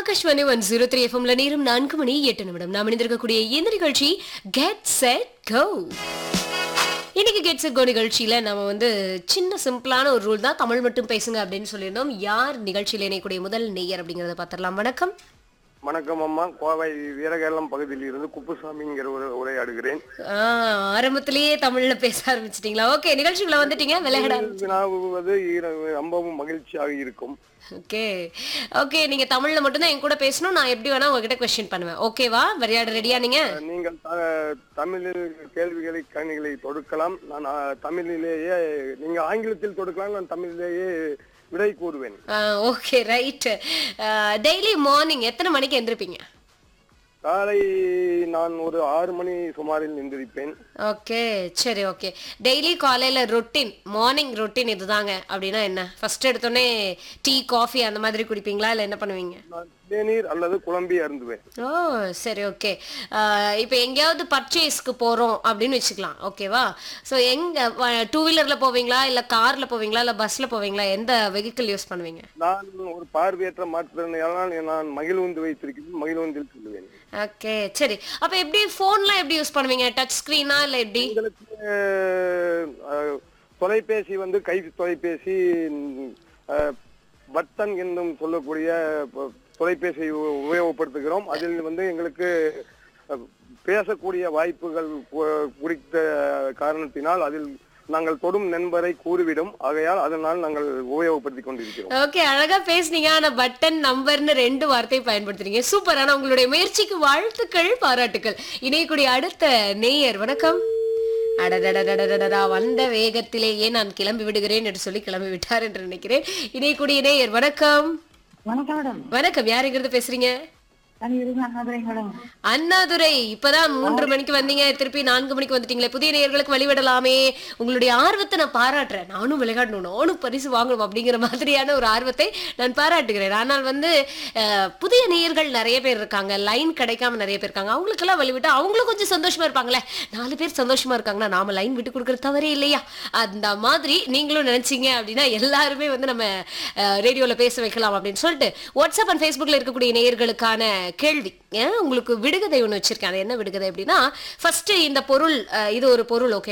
Akashvani one zero three எஃப்எம்ல நேரம் நான்கு மணி எட்டு நிமிடம் நாம் இணைந்திருக்கக்கூடிய இந்த நிகழ்ச்சி கெட் செட் கோ இன்னைக்கு கெட் செட் கோ நிகழ்ச்சியில நம்ம வந்து சின்ன சிம்பிளான ஒரு ரூல் தான் தமிழ் மட்டும் பேசுங்க அப்படின்னு சொல்லியிருந்தோம் யார் நிகழ்ச்சியில் இணையக்கூடிய முதல் நேயர் அப்படிங்கறத பார்த்துடலாம் வணக்கம் வணக்கம் அம்மா கோவை வீரகேரளம் பகுதியில் இருந்து குப்புசாமிங்கிற ஒரு உரையாடுகிறேன் ஆ, ஆரம்பத்திலேயே தமிழ்ல பேச ஆரம்பிச்சிட்டீங்களா ஓகே நிகழ்ச்சிக்குள்ள வந்துட்டீங்க விளையாட வினாவுவது ஈர- ரொம்பவும் மகிழ்ச்சியாக இருக்கும் ஓகே ஓகே நீங்க தமிழ்ல மட்டும் தான் என் கூட பேசணும் நான் எப்படி வேணா உங்ககிட்ட கொஸ்டின் பண்ணுவேன் ஓகேவா விளையாட ரெடியா நீங்க நீங்கள் த- தமிழில் கேள்விகளை கணிகளை தொடுக்கலாம் நான் ஆ, தமிழிலேயே நீங்க ஆங்கிலத்தில் தொடுக்கலாம் நான் தமிழிலேயே விடை கூறுவேன் ஓகே ரைட் டெய்லி மார்னிங் எத்தனை மணிக்கு எந்திருப்பீங்க காலை நான் ஒரு ஆறு மணி சுமாரில் எந்திரிப்பேன் ஓகே சரி ஓகே டெய்லி காலையில ரொட்டீன் மார்னிங் ரொட்டீன் இதுதாங்க அப்படின்னா என்ன ஃபர்ஸ்ட் எடுத்தோடனே டீ காஃபி அந்த மாதிரி குடிப்பீங்களா இல்லை என்ன பண்ணுவீங்க நான் தேநீர் அல்லது குழம்பி அருந்துவேன் ஓ சரி ஓகே இப்போ எங்கேயாவது பர்ச்சேஸ்க்கு போகிறோம் அப்படின்னு வச்சுக்கலாம் ஓகேவா ஸோ எங்க டூ வீலரில் போவீங்களா இல்லை காரில் போவீங்களா இல்லை பஸ்ஸில் போவீங்களா எந்த வெஹிக்கிள் யூஸ் பண்ணுவீங்க நான் ஒரு பார்வையற்ற மாற்றுத்திறனால நான் மகிழ்வுந்து வைத்திருக்கிறேன் மகிழ்வுந்தில் சொல்லுவேன் ஓகே சரி அப்போ எப்படி ஃபோன்லாம் எப்படி யூஸ் பண்ணுவீங்க டச் ஸ்க்ரீனா இல்லை எப்படி எங்களுக்கு அஹ், தொலைபேசி வந்து கை தொலைபேசி அஹ், பட்டன் என்னும் சொல்லக்கூடிய ப- தொலைபேசியை உ- உபயோகப்படுத்துகிறோம் அதில் வந்து எங்களுக்கு அஹ், பேசக்கூடிய வாய்ப்புகள் கு- குறித்த காரணத்தினால் அதில் நாங்கள் தொடும் நண்பரை கூறிவிடும் ஆகையால் அதனால் நாங்கள் உபயோகப்படுத்திக் கொண்டிருக்கிறோம் ஓகே அழகா பேசுனீங்க ஆனா பட்டன் நம்பர்னு ரெண்டு வார்த்தையை பயன்படுத்துறீங்க சூப்பர் ஆனா உங்களுடைய முயற்சிக்கு வாழ்த்துக்கள் பாராட்டுக்கள் இணையக்கூடிய அடுத்த நேயர் வணக்கம் அடடடடடடடா வந்த வேகத்திலேயே நான் கிளம்பி விடுகிறேன் என்று சொல்லி கிளம்பி விட்டார் என்று நினைக்கிறேன் இணையக்கூடிய நேயர் வணக்கம் வணக்கம் மேடம் வணக்கம் யாருங்கிறது பேசுறீங்க நான் இருந்து அண்ணாதுரை மேடம் அண்ணாதுரை இப்பதான் மூன்று மணிக்கு வந்தீங்க திருப்பி நான்கு மணிக்கு வந்துட்டீங்களே புதிய நேயர்களுக்கு வழிவிடலாமே உங்களுடைய ஆர்வத்தை நான் பாராட்டுறேன் நானும் விளையாடணும் நானும் பரிசு வாங்கணும் அப்படிங்கிற மாதிரியான ஒரு ஆர்வத்தை நான் பாராட்டுகிறேன் ஆனால் வந்து அஹ், புதிய நேயர்கள் நிறைய பேர் இருக்காங்க லைன் கிடைக்காம நிறைய பேர் இருக்காங்க அவங்களுக்கெல்லாம் வழிவிட்டு அவங்களும் கொஞ்சம் சந்தோஷமா இருப்பாங்களே நாலு பேர் சந்தோஷமா இருக்காங்கன்னா நாம லைன் விட்டு கொடுக்கறது தவறே இல்லையா அந்த மாதிரி நீங்களும் நினைச்சீங்க அப்படின்னா எல்லாருமே வந்து நம்ம ரேடியோல பேச வைக்கலாம் அப்படின்னு சொல்லிட்டு வாட்ஸ்அப் அண்ட் ஃபேஸ்புக்ல இருக்கக்கூடிய நேயர்களுக்கான கேள்வி ஏன் உங்களுக்கு விடுகதை ஒன்று வச்சிருக்கேன் அது என்ன விடுகதை அப்படின்னா ஃபர்ஸ்ட் இந்த பொருள் அஹ், இது ஒரு பொருள் ஓகே